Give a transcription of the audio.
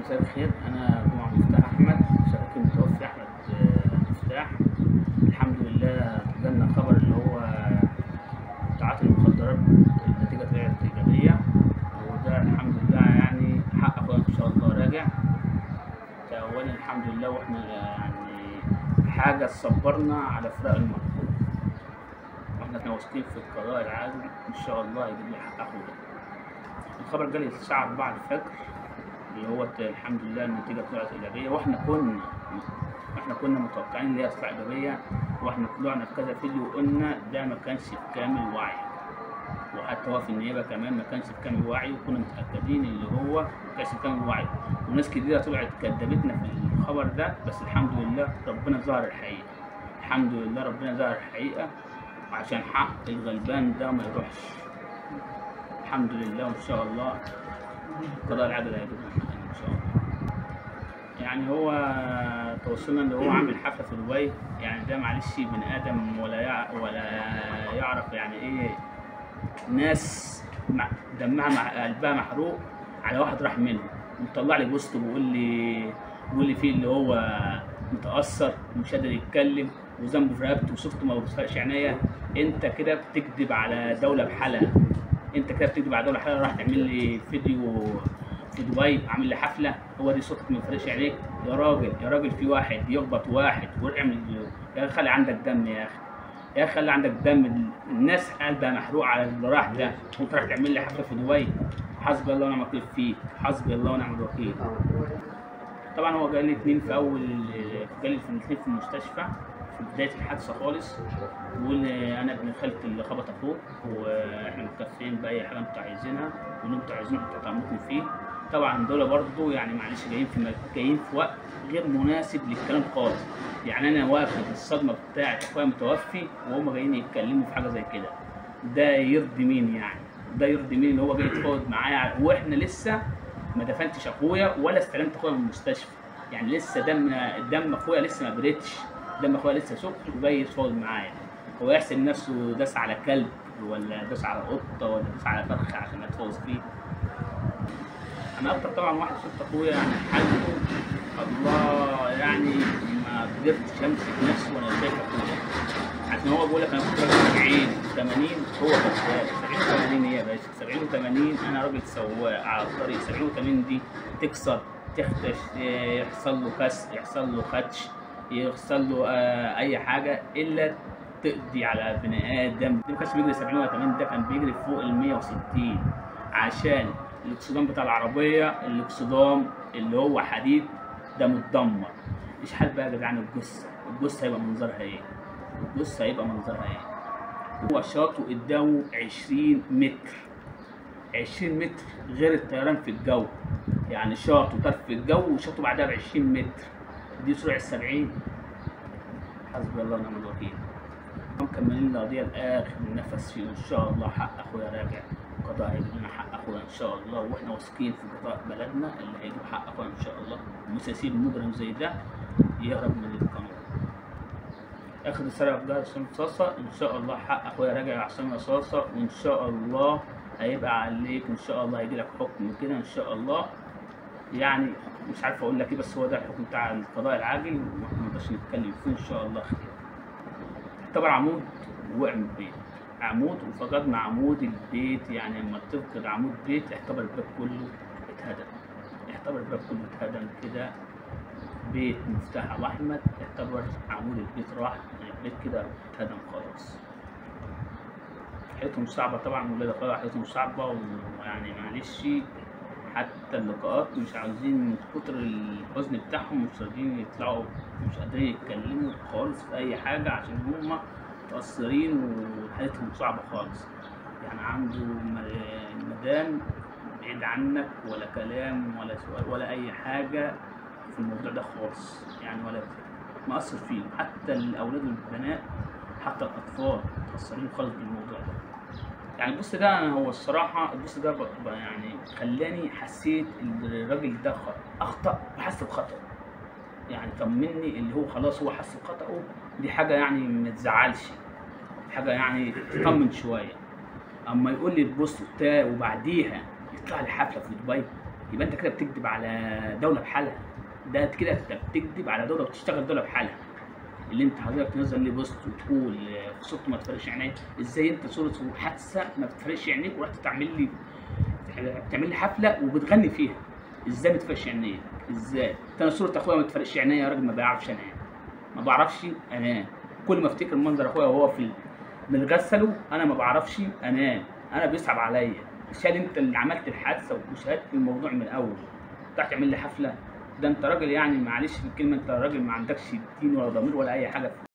مساء الخير انا جمعة مفتاح احمد شريك المتوفي احمد آه، مفتاح الحمد لله جالنا خبر اللي هو تعاطي المخدرات النتيجة طلعت ايجابية وده الحمد لله يعني حق اخويا ان شاء الله راجع اولا الحمد لله واحنا يعني حاجة تصبرنا على فراق المرض واحنا كنا واثقين في القضاء العادل ان شاء الله يجيب لي حق اخويا الخبر جالي الساعة 4 الفجر اللي هو الحمد لله النتيجة طلعت إيجابية وإحنا كنا إحنا كنا متوقعين إن هي تطلع إيجابية وإحنا طلعنا في كذا فيديو قلنا ده ما كانش في كامل وعي وحتى هو في النيابة كمان ما كانش في كامل وعي وكنا متأكدين اللي هو ما كانش في كامل وعي وناس كتيرة طلعت كدبتنا في الخبر ده بس الحمد لله ربنا ظهر الحقيقة الحمد لله ربنا ظهر الحقيقة عشان حق الغلبان ده ما يروحش الحمد لله وإن شاء الله القضاء العادل هيجيب لنا حقنا ان شاء الله يعني هو توصلنا ان هو عامل حفله في دبي يعني ده معلش بني ادم ولا يع... ولا يعرف يعني ايه ناس مع دمها مع قلبها محروق على واحد راح منهم ومطلع لي بوست بيقول لي بيقول لي فيه اللي هو متاثر ومش قادر يتكلم وذنبه في رقبته وصفته ما بتفرقش عينيا انت كده بتكذب على دوله بحالها انت كده بتكذب على دوله حاجه راح تعمل لي فيديو في دبي عامل لي حفله هو دي صوتك ما يفرقش عليك يا راجل يا راجل في واحد يخبط واحد ويعمل يا اخي خلي عندك دم يا اخي يا اخي خلي عندك دم الناس قلبها محروق على اللي راح ده وانت راح تعمل لي حفله في دبي حسبي الله ونعم الوكيل فيك حسبي الله ونعم الوكيل طبعا هو جالي اتنين في اول جالي اتنين في المستشفى في بدايه الحادثه خالص بيقول انا ابن خالتي اللي خبط اخوك واحنا مكفيين باي حاجه انتوا عايزينها واللي انتوا عايزينه انتوا تعملكم فيه طبعا دول برضه يعني معلش جايين في جايين في وقت غير مناسب للكلام خالص يعني انا واخد الصدمه بتاعت اخويا متوفي وهم جايين يتكلموا في حاجه زي كده ده يرضي مين يعني ده يرضي مين اللي هو جاي يتفاوض معايا واحنا لسه ما دفنتش اخويا ولا استلمت اخويا من المستشفى يعني لسه دم دم اخويا لسه ما بردش دم اخويا لسه سخن وجاي يتفاوض معايا هو يحسب نفسه داس على كلب ولا داس على قطه ولا داس على فرخه عشان اتفاوض فيه انا اكتر طبعا واحد شفت اخويا يعني حالته الله يعني ما قدرتش امسك نفسي وانا شايف اخويا عشان هو بيقول لك انا كنت راجل 70 80 هو كذاب 70 80 ايه يا باشا 70 80 انا راجل سواق على الطريق 70 80 دي تكسر تختش يحصل له كسر يحصل له خدش يحصل له آه اي حاجه الا تقضي على بني ادم ما كانش بيجري 70 ولا 80 ده كان بيجري فوق ال 160 عشان الاكسدام بتاع العربيه الاكسدام اللي هو حديد ده متدمر ايش حال بقى يا جدعان الجثه الجثه هيبقى منظرها ايه الجثه هيبقى منظرها ايه هو شاطه قدامه 20 متر 20 متر غير الطيران في الجو يعني شاطه طرف في الجو وشاطه بعدها ب 20 متر دي سرعه 70 حسبي الله ونعم الوكيل مكملين القضيه لاخر نفس فيه وان شاء الله حق اخويا راجع القضاء هيجيب لنا حق اخويا ان شاء الله واحنا واثقين في قضاء بلدنا اللي هيجيب حق اخويا ان شاء الله ومش هيسيب مجرم زي ده يهرب من القانون اخر رساله في عصام صاصه ان شاء الله حق اخويا راجع يا عصام صاصه وان شاء الله هيبقى عليك ان شاء الله هيجي لك حكم كده ان شاء الله يعني مش عارف اقول لك ايه بس هو ده الحكم بتاع القضاء العاجل واحنا ما نقدرش نتكلم فيه ان شاء الله خير اعتبر عمود وقع من البيت عمود وفقدنا عمود البيت يعني لما تفقد عمود بيت اعتبر الباب كله اتهدم اعتبر الباب كله اتهدم كده بيت مفتاح ابو احمد اعتبر عمود البيت راح البيت كده اتهدم خلاص حياتهم صعبة طبعا ولاد اخويا حياتهم صعبة ويعني معلش حتى اللقاءات مش عاوزين من كتر الحزن بتاعهم مش راضيين يطلعوا مش قادرين يتكلموا خالص في اي حاجة عشان هما متأثرين وحالتهم صعبة خالص يعني عنده مدام بعيد عنك ولا كلام ولا سؤال ولا أي حاجة في الموضوع ده خالص يعني ولا مأثر فيه حتى الأولاد والبنات حتى الأطفال متأثرين خالص بالموضوع ده يعني البوست ده أنا هو الصراحة البوست ده يعني خلاني حسيت إن الراجل ده أخطأ وحس بخطأ يعني طمني اللي هو خلاص هو حس بخطأه دي حاجة يعني ما تزعلش حاجة يعني تطمن شوية أما يقول لي البوست بتاعي وبعديها يطلع لي حفلة في دبي يبقى انت كده بتكذب على دوله بحالها ده كده انت بتكذب على دوله وتشتغل دوله بحالها اللي انت حضرتك تنزل لي بوست وتقول آه، صورته ما تفرقش عينيا ازاي انت صوره حادثه ما بتفرقش عينيك ورحت تعمل لي بتعمل لي حفله وبتغني فيها ازاي ما تفرقش عينيك ازاي ده انا صوره اخويا ما تفرقش عينيا يا راجل ما بعرفش انام ما بعرفش انام كل ما افتكر منظر اخويا وهو في ال- بنغسله انا ما بعرفش انام انا بيصعب عليا عشان انت اللي عملت الحادثه وشهدت الموضوع من الاول تروح تعمل لي حفله ده انت راجل يعني معلش في الكلمه انت راجل ما عندكش دين ولا ضمير ولا اي حاجه